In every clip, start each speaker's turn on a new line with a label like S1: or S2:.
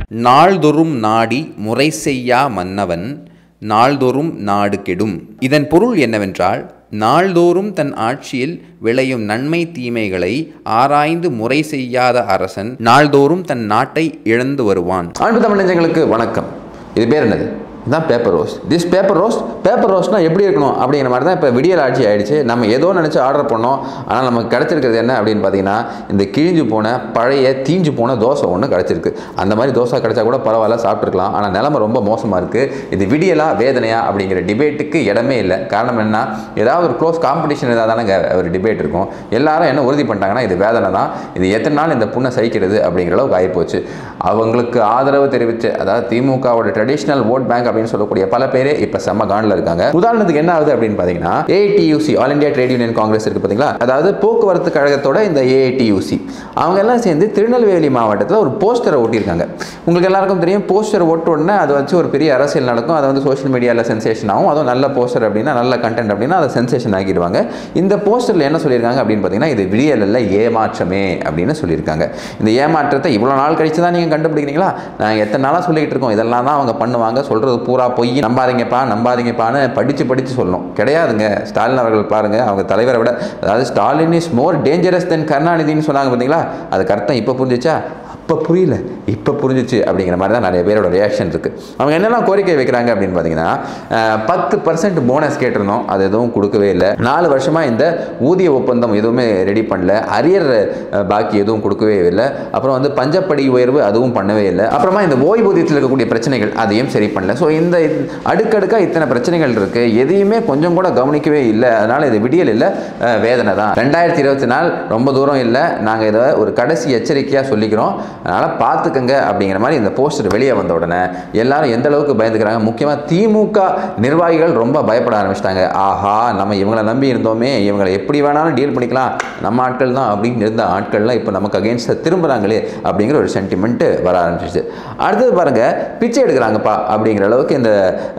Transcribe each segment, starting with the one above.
S1: நாள்தொறும் நாடி முறை செய்யா மன்னவன் நாள்தோறும் நாடு கெடும் இதன் பொருள் என்னவென்றால் நாள்தோறும் தன் ஆட்சியில் விளையும் நன்மை தீமைகளை ஆராய்ந்து முறை செய்யாத அரசன் நாள்தோறும் தன் நாட்டை இழந்து வருவான்
S2: அன்பு தமிழ் நெஞ்சங்களுக்கு வணக்கம் இது பேர் என்னது இதுதான் paper roast this paper roast paper ரோஸ்ட்னா எப்படி இருக்கணும் அப்படிங்கிற மாதிரி தான் இப்போ விடியல் ஆட்சி ஆயிடுச்சு நம்ம ஏதோ நினச்சி ஆர்டர் பண்ணோம் ஆனால் நமக்கு கிடச்சிருக்கிறது என்ன அப்படின்னு பார்த்தீங்கன்னா இந்த கிழிஞ்சு போன பழைய தீஞ்சு போன தோசை ஒன்று கிடச்சிருக்கு அந்த மாதிரி தோசை கிடைச்சா கூட பரவாயில்ல சாப்பிட்ருக்கலாம் ஆனால் நிலமை ரொம்ப மோசமாக இருக்குது இது விடியலா வேதனையா அப்படிங்கிற டிபேட்டுக்கு இடமே இல்லை காரணம் என்ன ஏதாவது ஒரு க்ளோஸ் காம்படிஷன் ஏதாவது தானே ஒரு டிபேட் இருக்கும் எல்லாரும் என்ன உறுதி பண்ணிட்டாங்கன்னா இது வேதனை தான் இது எத்தனை நாள் இந்த புண்ணை சகிக்கிறது அப்படிங்கிற அளவுக்கு ஆகிப்போச்சு அவங்களுக்கு ஆதரவு தெரிவித்து அதாவது திமுகவோட ட்ரெடிஷ்னல் ஓட் பேங்க் அப்படின்னு சொல்லக்கூடிய பல பேரே இப்போ செம்ம காண்டில் இருக்காங்க உதாரணத்துக்கு என்ன ஆகுது அப்படின்னு பார்த்தீங்கன்னா AITUC all India trade union Congress இருக்கு பார்த்தீங்களா அதாவது போக்குவரத்து கழகத்தோட இந்த ஏஐடியூசி அவங்க எல்லாம் சேர்ந்து திருநெல்வேலி மாவட்டத்தில் ஒரு போஸ்டரை ஒட்டியிருக்காங்க உங்களுக்கு எல்லாருக்கும் தெரியும் போஸ்டர் ஓட்ட உடனே அதை வச்சு ஒரு பெரிய அரசியல் நடக்கும் அதை வந்து சோஷியல் மீடியாவில் சென்சேஷன் ஆகும் அதுவும் நல்ல போஸ்டர் அப்படின்னா நல்ல கண்டென்ட் அப்படின்னா அதை சென்சேஷன் ஆக்கிடுவாங்க இந்த போஸ்டரில் என்ன சொல்லியிருக்காங்க அப்படின்னு பார்த்தீங்கன்னா இது விடியல் அல்ல ஏமாற்றமே அப்படின்னு சொல்லியிருக்காங்க இந்த ஏமாற்றத்தை இவ்வளோ நாள் கழிச்சு தான் நீங்கள் கண்டுபிடிக்கிறீங்களா நாங்கள் எத்தனை நாளாக சொல்லிக்கிட்டு இருக்கோம் இதெல்லாம் தான் அவங்க பண்ணுவாங்க சொல்கிறது பூரா பொய் நம்பாதீங்கப்பா நம்பாதீங்கப்பான்னு படித்து படித்து சொல்லணும் கிடையாதுங்க ஸ்டாலின் அவர்கள் பாருங்கள் அவங்க தலைவரை விட அதாவது Stalin is more dangerous than கருணாநிதினு சொன்னாங்க பார்த்தீங்களா அதுக்கு அர்த்தம் இப்போ புரிஞ்சிச்சா அப்போ புரியல இப்போ புரிஞ்சிச்சு அப்படிங்கிற மாதிரி தான் நிறைய பேரோட ரியாக்ஷன் இருக்குது அவங்க என்னெல்லாம் கோரிக்கை வைக்கிறாங்க அப்படின்னு பார்த்தீங்கன்னா அஹ், பத்து பர்சன்ட் போனஸ் கேட்டிருந்தோம் அது எதுவும் கொடுக்கவே இல்லை நாலு வருஷமாக இந்த ஊதிய ஒப்பந்தம் எதுவுமே ரெடி பண்ணல அரியர் அஹ், பாக்கி எதுவும் கொடுக்கவே இல்லை அப்புறம் வந்து பஞ்சப்படி உயர்வு அதுவும் பண்ணவே இல்லை அப்புறமா இந்த ஓய்வூதியத்தில் இருக்கக்கூடிய பிரச்சனைகள் அதையும் சரி பண்ணல ஸோ இந்த அடுக்கடுக்காக இத்தனை பிரச்சனைகள் இருக்குது எதையுமே கொஞ்சம் கூட கவனிக்கவே இல்லை அதனால் இது விடியல் இல்லை அஹ், வேதனை தான் ரெண்டாயிரத்தி இருபத்தி நாலு ரொம்ப தூரம் இல்லை நாங்கள் இதை ஒரு கடைசி எச்சரிக்கையாக சொல்லிக்கிறோம் அதனால் பார்த்துக்கங்க அப்படிங்கிற மாதிரி இந்த போஸ்டர் வெளியே வந்த உடனே எல்லாரும் எந்த அளவுக்கு பயந்துக்கிறாங்க முக்கியமாக திமுக நிர்வாகிகள் ரொம்ப பயப்பட ஆரம்பிச்சிட்டாங்க ஆஹா நம்ம இவங்களை நம்பி இருந்தோமே இவங்களை எப்படி வேணாலும் டீல் பண்ணிக்கலாம் நம்ம ஆட்கள் தான் அப்படின்னு இருந்த ஆட்கள்லாம் இப்போ நமக்கு அகேன்ஸ்டாக திரும்புகிறாங்களே அப்படிங்கிற ஒரு சென்டிமெண்ட்டு வர ஆரம்பிச்சிச்சு அடுத்தது பாருங்கள் பிச்சை எடுக்கிறாங்கப்பா அப்படிங்கிற அளவுக்கு இந்த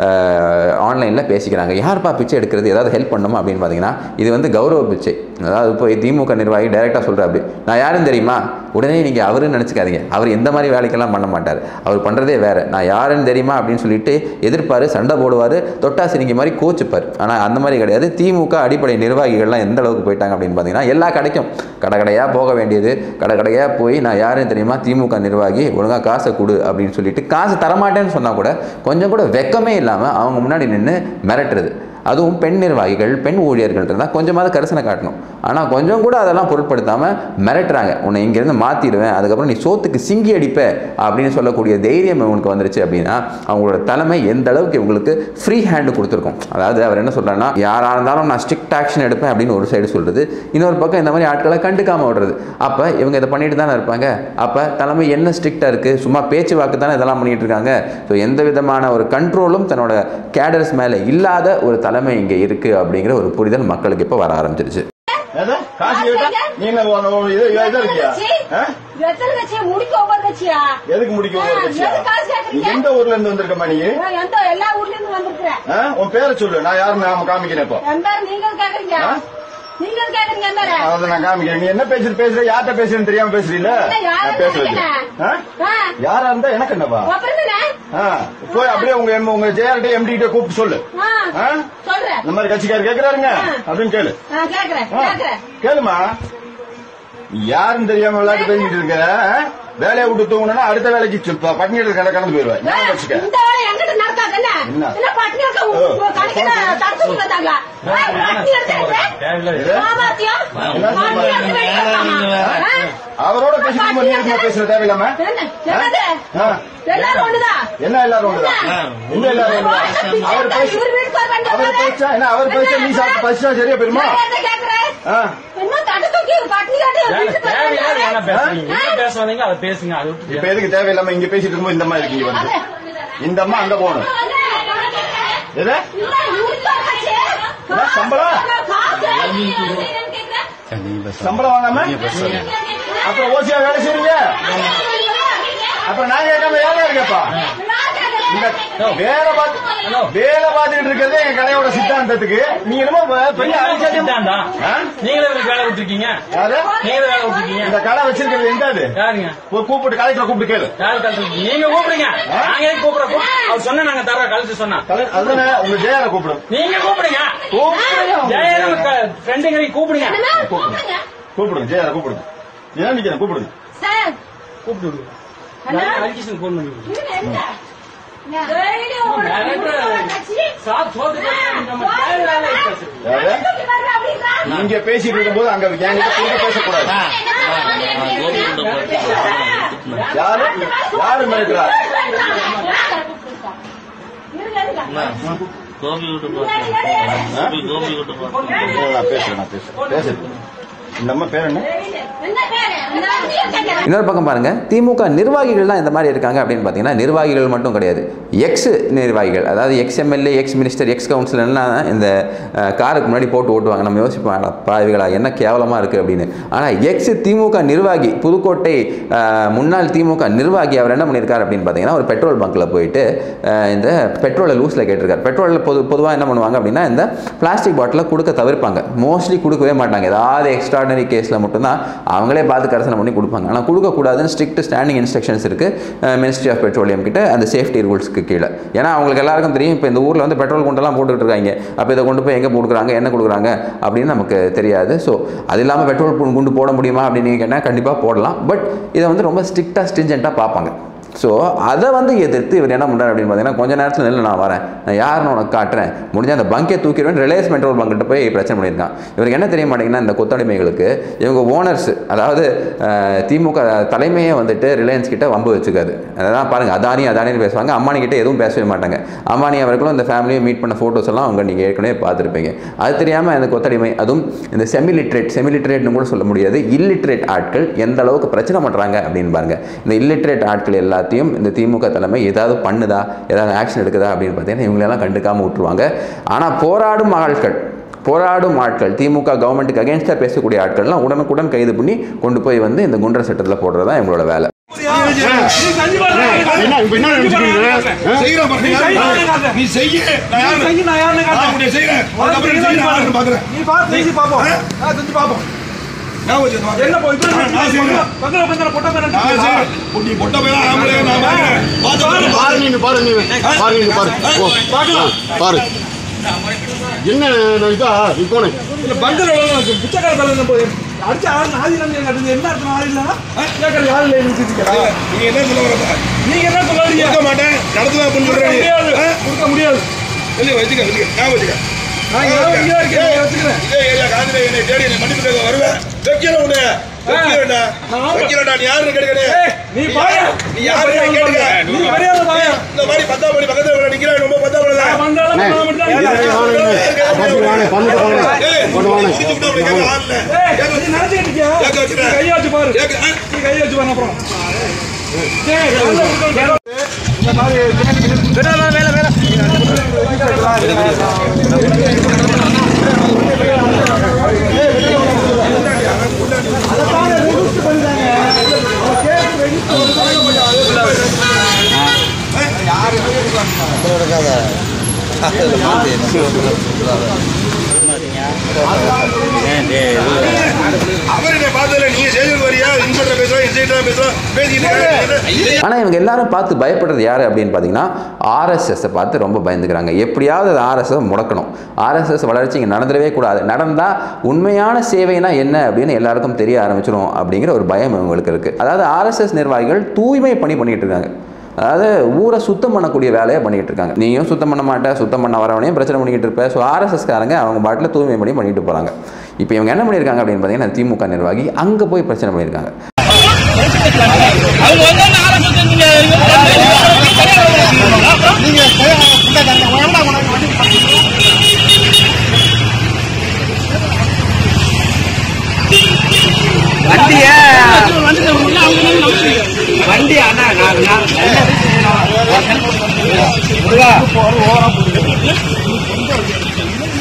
S2: ஆன்லைனில் பேசிக்கிறாங்க யார்ப்பா பிச்சை எடுக்கிறது ஏதாவது ஹெல்ப் பண்ணணுமா அப்படின்னு பார்த்தீங்கன்னா இது வந்து கௌரவ பிச்சை அதாவது இப்போ திமுக நிர்வாகி டைரெக்டாக சொல்கிற அப்படி நான் யாருன்னு தெரியுமா உடனே நீங்கள் அவருன்னு நினச்சிக்காதீங்க அவர் எந்த மாதிரி வேலைக்கெல்லாம் பண்ண மாட்டார் அவர் பண்ணுறதே வேறு நான் யாருன்னு தெரியுமா அப்படின்னு சொல்லிட்டு எதிர்ப்பார் சண்டை போடுவார் தொட்டாசிரிங்க மாதிரி கோச்சுப்பார் ஆனால் அந்த மாதிரி கிடையாது திமுக அடிப்படை நிர்வாகிகள்லாம் எந்த அளவுக்கு போயிட்டாங்க அப்படின்னு பார்த்தீங்கன்னா எல்லா கடைக்கும் கடை கடையாக போக வேண்டியது கடை கடையாக போய் நான் யாருன்னு தெரியுமா திமுக நிர்வாகி ஒழுங்காக காசை கொடு அப்படின்னு சொல்லிட்டு காசு தரமாட்டேன்னு சொன்னால் கூட கொஞ்சம் கூட வெக்கமே இல்லாமல் அவங்க முன்னாடி நின்று மிரட்டுறது அதுவும் பெண் நிர்வாகிகள் பெண் ஊழியர்கள் இருந்தால் கொஞ்சமாவது கரிசனை காட்டணும் ஆனால் கொஞ்சம் கூட அதெல்லாம் பொருட்படுத்தாமல் மிரட்டுறாங்க உன்னை இங்கேருந்து மாற்றிடுவேன் அதுக்கப்புறம் நீ சோத்துக்கு சிங்கி அடிப்ப அப்படின்னு சொல்லக்கூடிய தைரியம் இவனுக்கு வந்துருச்சு அப்படின்னா அவங்களோட தலைமை எந்த அளவுக்கு இவங்களுக்கு ஃப்ரீ ஹேண்டு கொடுத்துருக்கும் அதாவது அவர் என்ன சொல்கிறாருன்னா யாராக இருந்தாலும் நான் ஸ்ட்ரிக்ட் ஆக்ஷன் எடுப்பேன் அப்படின்னு ஒரு சைடு சொல்கிறது இன்னொரு பக்கம் இந்த மாதிரி ஆட்களை கண்டுக்காமல் விடுறது அப்போ இவங்க இதை பண்ணிட்டு தானே இருப்பாங்க அப்போ தலைமை என்ன ஸ்ட்ரிக்டாக இருக்குது சும்மா பேச்சு வாக்கு தானே இதெல்லாம் பண்ணிட்டு இருக்காங்க ஸோ எந்த விதமான ஒரு கண்ட்ரோலும் தன்னோட கேடர்ஸ் மேலே இல்லாத ஒரு தலைமை இங்கே இருக்குது அப்படிங்கிற ஒரு புரிதல் மக்களுக்கு இப்போ வர ஆரம்பிச்சிருச்சு
S3: எது? காசு கேட்டா நீ என்ன ஒரு- ஒரு இது இது இருக்கியா ஆ?
S4: எத்தனை கட்சியா முடிக்க ஒவ்வொரு கட்சியா
S3: எதுக்கு முடிக்க ஒரு
S4: ஆ,
S3: கட்சியா
S4: எதுக்கு காசு கேக்குறீங்க?
S3: நீ எந்த ஊர்ல இருந்து வந்திருக்கமா நீ
S4: நான் எந்த எல்லா ஊர்ல இருந்து வந்திருக்கிறேன்
S3: ஆ? உன் பேரை சொல்லு நான் யாருன்னு நாம காமிக்கிறேன் இப்போ
S4: என் பேர் நீங்க எதுக்கு கேக்குறீங்க
S3: ஆ?
S4: நீங்க எதுக்கு கேக்குறீங்க என் பேரை?
S3: அதை நான் காமிக்கிறேன் நீ என்ன பேசுற பேசுற யார்கிட்ட பேசுறேன்னு தெரியாம பேசுறீல
S4: என்ன, யாரை
S3: நான் பேச
S4: கேக்குறீங்க?
S3: வைக்கிறேன். ஆ?
S4: ஆ,
S3: யாரா இருந்தா எனக்கு என்னவா
S4: அப்புறம் என்ன?
S3: ஆ, போய் அப்படியே உங்க எம்- உங்க ஜேஆர்டி எம்டி கிட்ட கூப்பிட்டு சொல்லு
S4: ஆ,
S3: ஆ?
S4: சொல்றேன்
S3: இந்த மாதிரி கட்சிக்காரர் கேக்குறாருங்க அப்படின்னு கேளு
S4: நான் கேக்குறேன்
S3: ஆ,
S4: கேக்குறேன்
S3: கேளுமா நீ யாருன்னு தெரியாம விளையாட்டு பேசிட்டு இருக்க ஆ? வேலையை விட்டு தூங்கினா அடுத்த வேலைக்கு சு- ப- பட்டினி எடுத்து கடந்து போயிருவேன்
S4: ஆ,
S3: ஞாபகம் வச்சுக்க
S4: இந்த வேலை எங்கிட்ட நடக்காது என்ன
S3: என்ன?
S4: என்ன பட்டினி இருக்க
S3: ஓ.
S4: கணக்கில தடுத்து வந்தாங்களா பட்டினி எடுத்து சாமர்த்தியம்
S3: என்ன
S4: பட்டினி எடுத்து வெளியே வைப்பாமா? ஆ?
S3: அவரோட பேசிட்டு இருக்கும்போது நீ எதுக்குமா பேசுற தேவையில்லாம
S4: என்ன? என்னது?
S3: ஆ?
S4: எல்லாரும் ஒண்ணுதான்
S3: என்ன எல்லாரும் ஒண்ணுதான்? என்ன எல்லாரும் ஒண்ணுதான்? அவர் பேச
S4: இவர் வீட்டுக்கு வர வேண்டிய
S3: அவர் பேச்சா என்ன அவர் பேச்சா நீ சாப்பிட்டு பசிச்சா சரியா போயிருமா
S4: நான் என்ன கேக்குறேன்?
S3: ஆ?
S4: இன்னும் தட்டு தூக்கி பட்டினி காட்டி வீட்டுக்கு வர
S5: தேவையில்லாத என்ன
S4: வேண்டிய
S5: பேசுறீங்க என்ன பேச வந்தீங்க அதை பேசுங்க அதை விட்டு
S3: இப்ப எதுக்கு தேவையில்லாம இங்க பேசிட்டு இருக்கும்போது இந்த மாதிரி இருக்கீங்க வந்து இந்த அம்மா அங்க போகணும் எது என்ன, சம்பளம்? சம்பளம் வாங்காம அப்புறம் ஓசியா வேலை செய்றீங்க அப்புறம் நான் கேட்காம யாரா இருக்கப்பா இந்த வேலை பார்த்து வேலை பார்த்துக்கிட்டு இருக்கிறது என் கடையோட சித்தாந்தத்துக்கு நீ என்னமோ பெரிய அரசியல்
S5: சித்தாந்தா?
S3: ஆ?
S5: நீங்களே இவருக்கு வேலை கொடுத்துருக்கீங்க
S3: யாரு
S5: நீங்களே வேலை கொடுத்துருக்கீங்க
S3: இந்த கடை வச்சிருக்கிறது எங்க அது
S5: யாருங்க
S3: போய் கூப்பிட்டு கலெக்டர் கூப்பிட்டு கேளு
S5: யாரு கழுத்து நீங்க கூப்பிடுங்க நாங்க எதுக்கு கூப்பிடுறோம் அவர் சொன்னா நாங்க தர கழுத்து சொன்னா
S3: கலெக்டர் அதுதானே உங்க ஜெயால கூப்பிடும்
S5: நீங்க கூப்பிடுங்க
S3: கூப்பிடுங்க.
S5: ஜெயராம் ஃப்ரெண்டுங்க கூப்பிடுங்க
S4: கூப்பிடுங்க
S3: கூப்பிடுங்க ஜெயால கூப்பிடுங்க ஏன் நிக்கிறேன் கூப்பிடுங்க
S4: சார்
S5: கூப்பிட்டு விடுங்க
S4: அண்ணா.
S5: ஹரிகிருஷ்ணன் போன் பண்ணி விடுங்க.
S4: இவங்க என்ன டெய்லி ஒரு
S5: Director,
S4: கட்சி
S5: சாப் சோத்து நம்ம தேவையில்லாத பேசுறது.
S3: யாரு
S4: தூக்கி வர்ற அப்படின்றா
S3: நீங்க பேசிட்டு இருக்கும்போது அங்க என்கிட்ட குறுக்க பேசக்கூடாது யாரு யாரு மிரட்டுறா
S6: கோபி விட்டு பார்த்தேன் கோபி விட்டு பார்த்தேன்
S3: நான் பேசுறேன் நான் பேசுறேன் பேசுறேன் இந்த அம்மா பேர் என்ன
S4: என்ன பேரு இந்த விஷயம் கேட்கிறேன்
S2: இன்னொரு பக்கம் பாருங்க திமுக நிர்வாகிகள்லாம் இந்த மாதிரி இருக்காங்க அப்படின்னு பார்த்தீங்கன்னா நிர்வாகிகள் மட்டும் கிடையாது எக்ஸ் நிர்வாகிகள் அதாவது ex MLA ex minister ex கவுன்சிலர்லாம் இந்த அஹ், காருக்கு முன்னாடி போட்டு ஓட்டுவாங்க நம்ம யோசிப்போம் அட பாவிகளா என்ன கேவலமாக இருக்குது அப்படின்னு ஆனால் எக்ஸ் திமுக நிர்வாகி புதுக்கோட்டை அஹ், முன்னாள் திமுக நிர்வாகி அவர் என்ன பண்ணியிருக்காரு அப்படின்னு பார்த்தீங்கன்னா ஒரு பெட்ரோல் பங்க்கில் போயிட்டு அஹ், இந்த பெட்ரோலை லூஸில் கேட்டிருக்காரு பெட்ரோலில் பொது பொதுவாக என்ன பண்ணுவாங்க அப்படின்னா இந்த பிளாஸ்டிக் பாட்டிலை கொடுக்க தவிர்ப்பாங்க மோஸ்ட்லி கொடுக்கவே மாட்டாங்க ஏதாவது எக்ஸ்ட்ராடனரி கேஸில் மட்டும்தான் அவங்களே பார்த்து கரசனை பண்ணி கொடுப்பாங்க ஆனால் கொடுக்கக்கூடாதுன்னு ஸ்ட்ரிக்ட் ஸ்டாண்டிங் இன்ஸ்ட்ரக்ஷன்ஸ் இருக்குது மினிஸ்ட்ரி ஆஃப் பெட்ரோலியம் கிட்ட அந்த சேஃப்டி ரூல்ஸ்க்கு கீழே ஏன்னா அவங்களுக்கு எல்லாருக்கும் தெரியும் இப்போ இந்த ஊரில் வந்து பெட்ரோல் குண்டெல்லாம் போட்டுக்கிட்டு இருக்காங்க அப்போ இதை கொண்டு போய் எங்கே கொடுக்குறாங்க என்ன கொடுக்குறாங்க அப்படின்னு நமக்கு தெரியாது ஸோ அது இல்லாமல் பெட்ரோல் கு- குண்டு போட முடியுமா அப்படின்னு நீங்கள் கேட்டால் கண்டிப்பாக போடலாம் பட் இதை வந்து ரொம்ப ஸ்ட்ரிக்டாக ஸ்டிஞ்சென்ட்டாக பார்ப்பாங்க ஸோ அதை வந்து எதிர்த்து இவர் என்ன பண்ணுறாரு அப்படின்னு பார்த்தீங்கன்னா கொஞ்ச நேரத்தில் நில்லு நான் வரேன் நான் யாருன்னு உனக்கு காட்டுறேன் முடிஞ்ச அந்த பங்கே தூக்கிடுவேன் ரிலையன்ஸ் பெட்ரோல் பங்கிட்ட போய் பிரச்சனை பண்ணியிருக்கான் இவருக்கு என்ன தெரிய மாட்டேங்கன்னா இந்த கொத்தடிமைகளுக்கு இவங்க ஓனர்ஸ் அதாவது அஹ், திமுக தலைமையே வந்துட்டு ரிலையன்ஸ் கிட்ட வம்பு வச்சுக்காது அதான் பாருங்கள் அதானி அதானின்னு பேசுவாங்க அம்மானி கிட்ட எதுவும் பேசவே மாட்டாங்க அம்மானி அவர்களும் இந்த ஃபேமிலியை மீட் பண்ண ஃபோட்டோஸ் எல்லாம் அவங்க நீங்கள் ஏற்கனவே பார்த்துருப்பீங்க அது தெரியாமல் இந்த கொத்தடிமை அதுவும் இந்த செமி லிட்ரேட் செமி லிட்ரேட்னு கூட சொல்ல முடியாது இல்லிட்ரேட் ஆட்கள் எந்த அளவுக்கு பிரச்சனை பண்ணுறாங்க அப்படின்னு பாருங்க இந்த இல்லிட்ரேட் ஆட்கள் எல்லாத்தையும் இந்த திமுக தலைமை ஏதாவது பண்ணுதா ஏதாவது ஆக்ஷன் எடுக்குதா அப்படின்னு பார்த்தீங்கன்னா இவங்களெல்லாம் கண்டுக்காமல் விட்டுருவாங்க ஆனால் போராடும் ஆட்கள் போராடும் ஆட்கள் திமுக கவர்மெண்ட்டுக்கு அகேன்ஸ்டாக பேசக்கூடிய ஆட்கள்லாம் உடனுக்குடன் கைது பண்ணி கொண்டு போய் வந்து இந்த குண்டர் சட்டத்தில் போடுறது தான் எங்களோட வேலை
S7: நீ செய்ய நான் யாரு? நான் உன்னை செய்றேன். அதுக்கப்புறம் நீ செய்யற ஆளுன்னு பார்க்கறேன். ஞாபகம் வச்சுக்கோ, பார்க்கறேன். நான் செய்றேன். நான் செய்றேன். பொட்டி பொட்ட பையனா ஆம்பளை நான் பார்க்கறேன். பார்த்து
S8: பாரு நீங்க பாரு நீங்க பாரு நீங்க பாரு ஓ பாரு என்ன இதா நீ போனே
S7: நீங்க என்ன சொல்ல வரப்ப? கொடுக்க மாட்டேன் நடத்துவேன் அப்படின்னு சொல்றேன் நீ. ஆ? இல்ல, வச்சுக்க, வச்சுக்க. ஞாபகம் வச்சுக்க. இதே ஏரியா காந்தில என்னை தேடி என்னை மன்னிப்பு கேட்க வருவேன். வைக்கிறேன் உன்னை. வைக்கிறேன்டா. வைக்கிறேன்டா. நீ யாருன்னு கேட்கிறே? நீ யாருன்னு கேட்க? இந்த மாதிரி பத்தாம் படி பக்கத்துல இவ்வளவு நிக்கிறேன். ரொம்ப பத்தாம் படி தான்.
S8: வாங்க பண்ணிட்டு வாங்க
S7: ஏய்,
S8: கொண்டு வாங்க
S7: குடிச்சு விட்டு அப்படி கேட்க ஆள் இல்ல. கேட்க வச்சுக்கிறேன். கேட்க வச்சுக்கிறேன். கேட்க, ஆ? அவர் என்னை பார்த்ததுல நீங்க செய்தது வரியா இன்ஸ்பெக்டர் பேசுறோம் இன்ஸ்பெக்டர் பேசுறோம் பேசிக்கிட்டு இருக்காரு.
S2: ஆனால் இவங்க எல்லாரும் பார்த்து பயப்படுறது யார் அப்படின்னு பார்த்தீங்கன்னா ஆர்எஸ்எஸ்ஸை பார்த்து ரொம்ப பயந்துக்கிறாங்க எப்படியாவது அது ஆர்எஸ்எஸ் முடக்கணும் ஆர்எஸ்எஸ் வளர்ச்சி இங்கே நடந்துடவே கூடாது நடந்தால் உண்மையான சேவைனா என்ன அப்படின்னு எல்லாருக்கும் தெரிய ஆரம்பிச்சிடும் அப்படிங்கிற ஒரு பயம் இவங்களுக்கு இருக்குது அதாவது ஆர்எஸ்எஸ் நிர்வாகிகள் தூய்மை பணி பண்ணிட்டு இருக்காங்க அதாவது ஊரை சுத்தம் பண்ணக்கூடிய வேலையை பண்ணிட்டு இருக்காங்க நீயும் சுத்தம் பண்ண மாட்டே சுத்தம் பண்ண வரவனையும் பிரச்சனை பண்ணிக்கிட்டு இருப்ப ஸோ ஆர்எஸ்எஸ்காரங்க அவங்க பாட்டில் தூய்மை பணி பண்ணிட்டு போகிறாங்க இப்போ இவங்க என்ன பண்ணியிருக்காங்க அப்படின்னு பார்த்தீங்கன்னா திமுக நிர்வாகி அங்கே போய் பிரச்சனை பண்ணியிருக்காங்க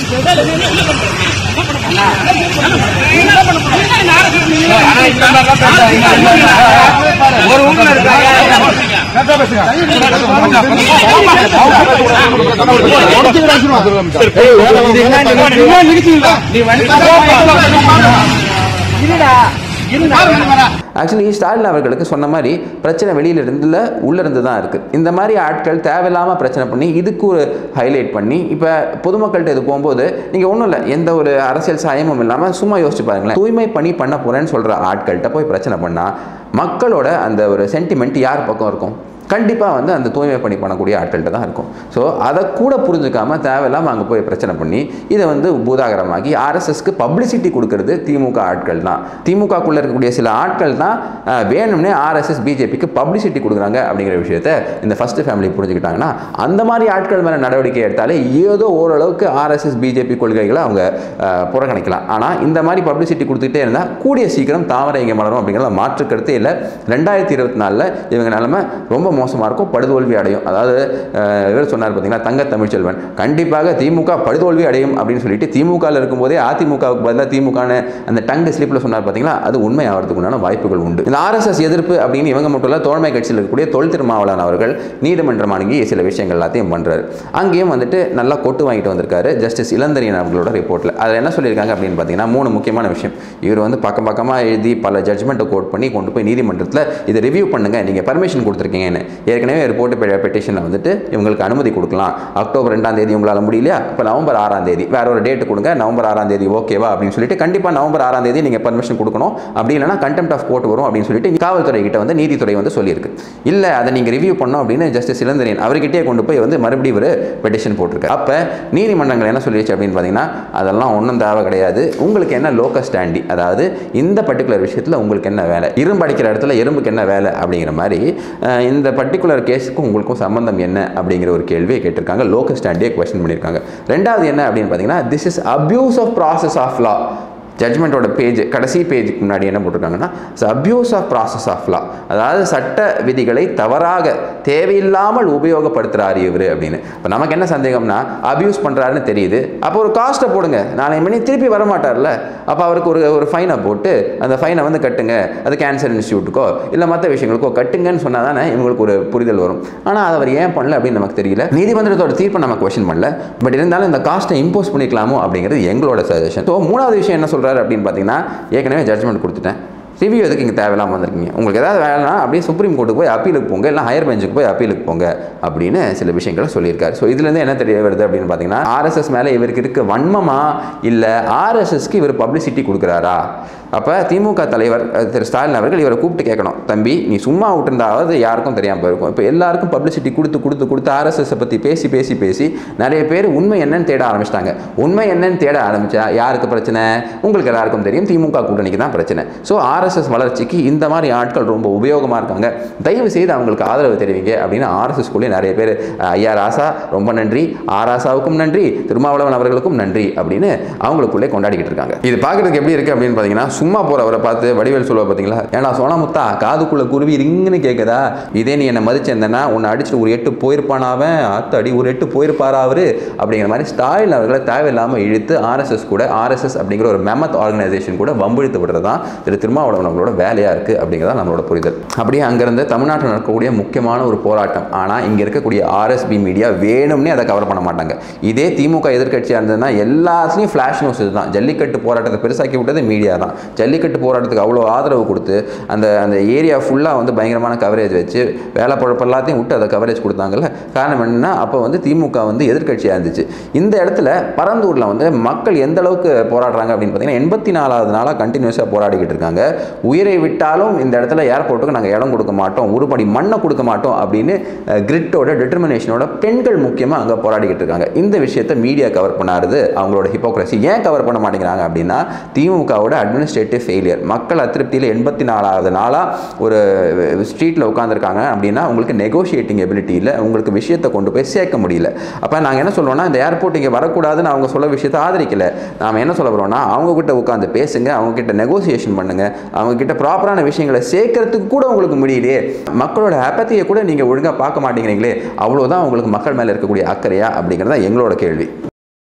S2: ஆக்சுவலி ஸ்டாலின் அவர்களுக்கு சொன்ன மாதிரி பிரச்சனை வெளியில இருந்துல உள்ள இருந்து தான் இருக்கு இந்த மாதிரி ஆட்கள் தேவையில்லாம பிரச்சனை பண்ணி இதுக்கு ஒரு ஹைலைட் பண்ணி இப்போ பொதுமக்கள்கிட்ட இது போகும்போது நீங்க ஒன்றும் இல்லை எந்த ஒரு அரசியல் சாயமும் இல்லாம சும்மா யோசிச்சு பாருங்களேன் தூய்மை பணி பண்ண போறேன்னு சொல்ற ஆட்கள்கிட்ட போய் பிரச்சனை பண்ணா மக்களோட அந்த ஒரு சென்டிமெண்ட் யார் பக்கம் இருக்கும் கண்டிப்பாக வந்து அந்த தூய்மை பணி பண்ணக்கூடிய ஆட்கள்கிட்ட தான் இருக்கும் ஸோ அதை கூட புரிஞ்சுக்காம தேவையில்லாமல் அங்கே போய் பிரச்சனை பண்ணி இதை வந்து பூதாகரமாக்கி ஆர்எஸ்எஸ்க்கு பப்ளிசிட்டி கொடுக்கறது திமுக ஆட்கள் தான் திமுகக்குள்ளே இருக்கக்கூடிய சில ஆட்கள் தான் அஹ், வேணும்னே ஆர்எஸ்எஸ் பிஜேபிக்கு பப்ளிசிட்டி கொடுக்குறாங்க அப்படிங்கிற விஷயத்த இந்த ஃபர்ஸ்ட் ஃபேமிலி புரிஞ்சுக்கிட்டாங்கன்னா அந்த மாதிரி ஆட்கள் மேலே நடவடிக்கை எடுத்தாலே ஏதோ ஓரளவுக்கு ஆர்எஸ்எஸ் பிஜேபி கொள்கைகளை அவங்க அஹ், புறக்கணிக்கலாம் ஆனால் இந்த மாதிரி பப்ளிசிட்டி கொடுத்துக்கிட்டே இருந்தால் கூடிய சீக்கிரம் தாமரை இங்கே மலரும் அப்படிங்கிறத மாற்று கருத்தே இல்லை ரெண்டாயிரத்தி இருபத்தி நாலில் இவங்க நிலைமை ரொம்ப மோசமாக இருக்கும் படுதோல்வி அடையும் அதாவது அஹ், இவர் சொன்னார் பார்த்தீங்கன்னா தங்க தமிழ்ச்செல்வன் கண்டிப்பாக திமுக படுதோல்வி அடையும் அப்படின்னு சொல்லிட்டு திமுகவில் இருக்கும்போதே அதிமுகவுக்கு பதிலாக திமுகன்னு அந்த டங்கு ஸ்லிப்பில் சொன்னார் பார்த்தீங்களா அது உண்மை ஆகிறதுக்கு உண்டான வாய்ப்புகள் உண்டு இந்த ஆர்எஸ்எஸ் எதிர்ப்பு அப்படின்னு இவங்க மட்டும் இல்லை தோழமை கட்சியில் இருக்கக்கூடிய தொல் திருமாவளவன் அவர்கள் நீதிமன்றம் அணுகி சில விஷயங்கள் எல்லாத்தையும் பண்ணுறாரு அங்கேயும் வந்துட்டு நல்லா கொட்டு வாங்கிட்டு வந்திருக்காரு ஜஸ்டிஸ் இளந்தரியன் அவர்களோட ரிப்போர்ட்டில் அதில் என்ன சொல்லியிருக்காங்க அப்படின்னு பார்த்தீங்கன்னா மூணு முக்கியமான விஷயம் இவர் வந்து பக்கம் பக்கமாக எழுதி பல ஜட்ஜ்மெண்ட்டை கோட் பண்ணி கொண்டு போய் நீதிமன்றத்தில் இதை ரிவ்யூ பண்ணுங்க நீங்கள் பர்மிஷன் கொடுத்துருக்கீங்கன்னு ஏற்கனவே ரிப்போர்ட் பெட்டிஷனில் வந்துட்டு இவங்களுக்கு அனுமதி கொடுக்கலாம் அக்டோபர் ரெண்டாம் தேதி உங்களால் முடியலையா இப்போ நவம்பர் ஆறாம் தேதி வேற ஒரு டேட் கொடுங்க நவம்பர் ஆறாம் தேதி ஓகேவா அப்படின்னு சொல்லிட்டு கண்டிப்பாக நவம்பர் ஆறாம் தேதி நீங்கள் பர்மிஷன் கொடுக்கணும் அப்படி இல்லைனா கண்டெம்ட் ஆஃப் கோர்ட் வரும் அப்படின்னு சொல்லிட்டு காவல்துறை கிட்ட வந்து நீதித்துறை வந்து சொல்லியிருக்கு இல்லை அதை நீங்கள் ரிவ்யூ பண்ணோம் அப்படின்னு ஜஸ்டிஸ் இளந்தரியன் அவர்கிட்டயே கொண்டு போய் வந்து மறுபடியும் ஒரு பெட்டிஷன் போட்டிருக்காரு அப்போ நீதிமன்றங்கள் என்ன சொல்லிடுச்சு அப்படின்னு பார்த்தீங்கன்னா அதெல்லாம் ஒன்றும் தேவை கிடையாது உங்களுக்கு என்ன லோக்கல் ஸ்டாண்டி அதாவது இந்த பர்டிகுலர் விஷயத்தில் உங்களுக்கு என்ன வேலை இரும்பு அடிக்கிற இடத்துல எறும்புக்கு என்ன வேலை அப்படிங்கிற மாதிரி அஹ், இந்த பர்டிகுலர் கேஸுக்கும் உங்களுக்கும் சம்பந்தம் என்ன அப்படிங்கிற ஒரு கேள்வியை கேட்டிருக்காங்க லோக்கல் ஸ்டாண்டியை கொஸ்டின் பண்ணியிருக்காங்க ரெண்டாவது என்ன அப்படின்னு பார்த்தீங்கன்னா this is abuse of process of law ஜட்மெண்ட்டோட பேஜ் கடைசி பேஜுக்கு முன்னாடி என்ன போட்டிருக்காங்கன்னா abuse of process of law அதாவது சட்ட விதிகளை தவறாக தேவையில்லாமல் உபயோகப்படுத்துகிறாரு இவர் அப்படின்னு இப்போ நமக்கு என்ன சந்தேகம்னா அப்யூஸ் பண்ணுறாருன்னு தெரியுது அப்போ ஒரு காஸ்ட்டை போடுங்க நாளை மணி திருப்பி வர மாட்டார்ல அப்போ அவருக்கு ஒரு ஒரு ஃபைனை போட்டு அந்த ஃபைனை வந்து கட்டுங்க அது கேன்சர் இன்ஸ்டியூட்டுக்கோ இல்லை மற்ற விஷயங்களுக்கோ கட்டுங்கன்னு சொன்னால் தானே இவங்களுக்கு ஒரு புரிதல் வரும் ஆனால் அதை அவர் ஏன் பண்ணல அப்படின்னு நமக்கு தெரியல நீதிமன்றத்தோட தீர்ப்பை நம்ம கொஸ்டின் பண்ணல பட் இருந்தாலும் இந்த காஸ்ட்டை இம்போஸ் பண்ணிக்கலாமோ அப்படிங்கிறது எங்களோட சஜஷன் ஸோ மூணாவது விஷயம் என்ன சொல்கிறாரு அப்படின்னு பார்த்தீங்கன்னா ஏற்கனவே ஜட்ஜ்மெண்ட் கொடுத்துட்டேன் ரிவ்யூ எதுக்கு இங்கே தேவையில்லாமல் வந்திருக்கீங்க உங்களுக்கு ஏதாவது வேலைனா அப்படியே சுப்ரீம் கோர்ட்டுக்கு போய் அப்பீலுக்கு போங்க இல்லை ஹையர் பெஞ்சுக்கு போய் அப்பீலுக்கு போங்க அப்படின்னு சில விஷயங்களை சொல்லியிருக்காரு ஸோ இதுலேருந்து என்ன தெரிய வருது அப்படின்னு பார்த்தீங்கன்னா ஆர்எஸ்எஸ் மேலே இவருக்கு இருக்க வன்மமா இல்லை ஆர்எஸ்எஸ்க்கு இவர் பப்ளிசிட்டி கொடுக்குறாரா அப்போ திமுக தலைவர் அஹ், திரு ஸ்டாலின் அவர்கள் இவரை கூப்பிட்டு கேட்கணும் தம்பி நீ சும்மா விட்டுருந்தாவது யாருக்கும் தெரியாமல் போயிருக்கும் இப்போ எல்லாருக்கும் பப்ளிசிட்டி கொடுத்து கொடுத்து கொடுத்து ஆர்எஸ்எஸை பற்றி பேசி பேசி பேசி நிறைய பேர் உண்மை என்னன்னு தேட ஆரம்பிச்சிட்டாங்க உண்மை என்னன்னு தேட ஆரம்பிச்சா யாருக்கு பிரச்சனை உங்களுக்கு எல்லாருக்கும் தெரியும் திமுக கூட்டணிக்கு தான் பிரச்சனை ஸோ ஆர்எஸ்எஸ் வளர்ச்சிக்கு இந்த மாதிரி ஆட்கள் ரொம்ப உபயோகமாக இருக்காங்க தயவு செய்து அவங்களுக்கு ஆதரவு தெரிவிங்க அப்படின்னு ஆர்எஸ்எஸ் குள்ளே நிறைய பேர் அஹ், ஐயா ராசா ரொம்ப நன்றி ஆர் ராசாவுக்கும் நன்றி திருமாவளவன் அவர்களுக்கும் நன்றி அப்படின்னு அவங்களுக்குள்ளே கொண்டாடிக்கிட்டு இருக்காங்க இது பார்க்கறதுக்கு எப்படி இருக்கு அப்படின்னு பார்த்தீங்கன்னா சும்மா போறவரை பார்த்து வடிவேல் சொல்லுவா பார்த்தீங்களா ஏன்னா சோனாமுத்தா காதுக்குள்ள குருவி ரிங்குன்னு கேட்குதா இதே நீ என்னை மதிச்சிருந்தேன்னா உன்னை அடிச்சுட்டு ஒரு எட்டு போயிருப்பானாவன் அத்தடி ஒரு எட்டு போயிருப்பாரா அவரு அப்படிங்கிற மாதிரி ஸ்டாலின் அவர்களை தேவையில்லாமல் இழுத்து ஆர்எஸ்எஸ் கூட ஆர்எஸ்எஸ் அப்படிங்கிற ஒரு மெமத் ஆர்கனைசேஷன் கூட வம்பிழுத்து விடுறது தான் திரு திருமாவளவன் அவங்களோட வேலையாக இருக்குது அப்படிங்கிறதா நம்மளோட புரிதல் அப்படியே அங்கேருந்து தமிழ்நாட்டில் நடக்கக்கூடிய முக்கியமான ஒரு போராட்டம் ஆனால் இங்கே இருக்கக்கூடிய ஆர்எஸ்பி மீடியா வேணும்னே அதை கவர் பண்ண மாட்டாங்க இதே திமுக எதிர்க்கட்சியாக இருந்ததுன்னா எல்லாத்துலேயும் ஃப்ளாஷ் நியூஸ் இதுதான் ஜல்லிக்கட்டு போராட்டத்தை பெருசாக்கி விட்டது மீடியா தான் ஜல்லிக்கட்டு போராட்டத்துக்கு அவ்வளோ ஆதரவு கொடுத்து அந்த அந்த ஏரியா ஃபுல்லாக வந்து பயங்கரமான கவரேஜ் வச்சு வேலை பழப்பு எல்லாத்தையும் விட்டு அதை கவரேஜ் கொடுத்தாங்கல்ல காரணம் என்னன்னா அப்போ வந்து திமுக வந்து எதிர்க்கட்சியாக இருந்துச்சு இந்த இடத்துல பரந்தூரில் வந்து மக்கள் எந்த அளவுக்கு போராடுறாங்க அப்படின்னு பார்த்தீங்கன்னா எண்பத்தி நாலாவது நாளாக கண்டினியூஸாக போராடிக்கிட்டு இருக்காங்க உயிரை விட்டாலும் இந்த இடத்துல ஏர்போர்ட்டுக்கு நாங்கள் இடம் கொடுக்க மாட்டோம் உருப்படி மண்ணை கொடுக்க மாட்டோம் அப்படின்னு கிரிட்டோட டிட்டர்மினேஷனோட பெண்கள் முக்கியமாக அங்கே போராடிக்கிட்டு இருக்காங்க இந்த விஷயத்தை மீடியா கவர் பண்ணாருது அவங்களோட ஹிப்போக்ரஸி ஏன் கவர் பண்ண மாட்டேங்கிறாங்க அப்படின்னா திமுகவோட அட்மினிஸ்ட்ரேட்டிவ் ஃபெயிலியர் மக்கள் அதிருப்தியில் எண்பத்தி நாலாவது நாளாக ஒரு ஸ்ட்ரீட்டில் உட்காந்துருக்காங்க அப்படின்னா உங்களுக்கு நெகோஷியேட்டிங் எபிலிட்டி இல்லை உங்களுக்கு விஷயத்தை கொண்டு போய் சேர்க்க முடியல அப்போ நாங்கள் என்ன சொல்லுவோம்னா இந்த ஏர்போர்ட் இங்கே வரக்கூடாதுன்னு அவங்க சொல்ல விஷயத்தை ஆதரிக்கல நாம் என்ன சொல்ல வரோம்னா அவங்க கிட்ட உட்காந்து பேசுங்க அவங்க கிட்ட நெகோசியேஷன் பண்ணுங்க அவங்க கிட்ட ப்ராப்பரான விஷயங்களை சேர்க்கறதுக்கு கூட உங்களுக்கு முடியலையே மக்களோட ஹேப்பத்தியை கூட நீங்கள் ஒழுங்காக பார்க்க மாட்டேங்கிறீங்களே அவ்வளோதான் உங்களுக்கு மக்கள் மேலே இருக்கக்கூடிய அக்கறையா அப்படிங்கிறது தான் எங்களோட கேள்வி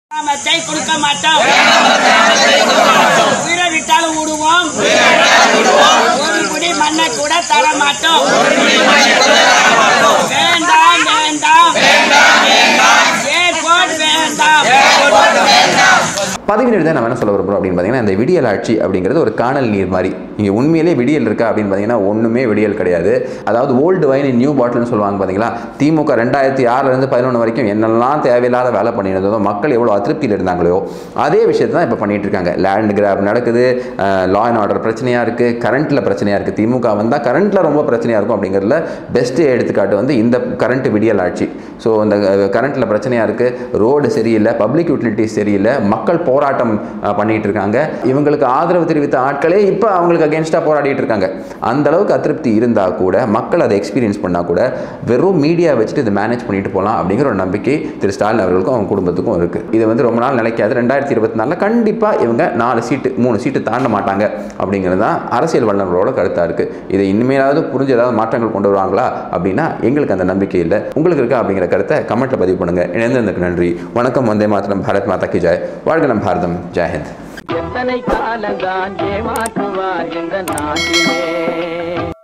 S6: மத்தை கொடுக்க மாட்டோம் உயிரை விட்டாலும் விடுவோம் ஒரு குடி மண்ணை கூட தர மாட்டோம் வேண்டாம் வேண்டாம் ஏர்போர்ட் வேண்டாம்
S2: பதிவினர் தான் நம்ம என்ன சொல்ல விரும்புகிறோம் அப்படின்னு பார்த்தீங்கன்னா இந்த விடியல் ஆட்சி அப்படிங்கிறது ஒரு காணல் நீர் மாதிரி இங்கே உண்மையிலே விடியல் இருக்கா அப்படின்னு பார்த்தீங்கன்னா ஒன்றுமே விடியல் கிடையாது அதாவது ஓல்டு வைன் நியூ பாட்டில்னு சொல்லுவாங்க பார்த்தீங்களா திமுக ரெண்டாயிரத்தி ஆறுலேருந்து பதினொன்று வரைக்கும் என்னெல்லாம் தேவையில்லாத வேலை பண்ணியிருந்ததோ மக்கள் எவ்வளோ அதிருப்தியில் இருந்தாங்களோ அதே விஷயத்தை தான் இப்போ பண்ணிட்டு இருக்காங்க லேண்ட் கிராப் நடக்குது லா அண்ட் ஆர்டர் பிரச்சனையாக இருக்குது கரண்ட்டில் பிரச்சனையாக இருக்குது திமுக வந்தால் கரண்ட்டில் ரொம்ப பிரச்சனையாக இருக்கும் அப்படிங்கிறதுல பெஸ்ட்டு எடுத்துக்காட்டு வந்து இந்த கரண்ட் விடியல் ஆட்சி ஸோ இந்த கரண்ட்டில் பிரச்சனையாக இருக்குது ரோடு சரியில்லை பப்ளிக் யூட்டிலிட்டிஸ் சரியில்லை மக்கள் போராட்டம் அஹ், பண்ணிட்டு இருக்காங்க இவங்களுக்கு ஆதரவு தெரிவித்த ஆட்களே இப்போ அவங்களுக்கு அகேன்ஸ்டாக போராடிட்டு இருக்காங்க அந்த அளவுக்கு அதிருப்தி இருந்தால் கூட மக்கள் அதை எக்ஸ்பீரியன்ஸ் பண்ணால் கூட வெறும் மீடியா வச்சுட்டு இதை மேனேஜ் பண்ணிட்டு போகலாம் அப்படிங்கிற ஒரு நம்பிக்கை திரு ஸ்டாலின் அவர்களுக்கும் அவங்க குடும்பத்துக்கும் இருக்குது இது வந்து ரொம்ப நாள் நிலைக்காது ரெண்டாயிரத்தி இருபத்தி நாலில் கண்டிப்பாக இவங்க நாலு சீட்டு மூணு சீட்டு தாண்ட மாட்டாங்க அப்படிங்கிறது தான் அரசியல் வல்லுநர்களோட கருத்தாக இருக்குது இதை இனிமேலாவது புரிஞ்சு ஏதாவது மாற்றங்கள் கொண்டு வருவாங்களா அப்படின்னா எங்களுக்கு அந்த நம்பிக்கை இல்லை உங்களுக்கு இருக்கா அப்படிங்கிற கருத்தை கமெண்ட்டில் பதிவு பண்ணுங்கள் இணைந்ததுக்கு நன்றி வணக்கம் வந்தே மாத்திரம் பாரத் மாதா கி ஜெய் வாழ்க நம் பாரதம் ஜெயஹிந்த்
S6: எத்தனை காலந்தான் ஏமாற்றுவார் இந்த நாட்டிலே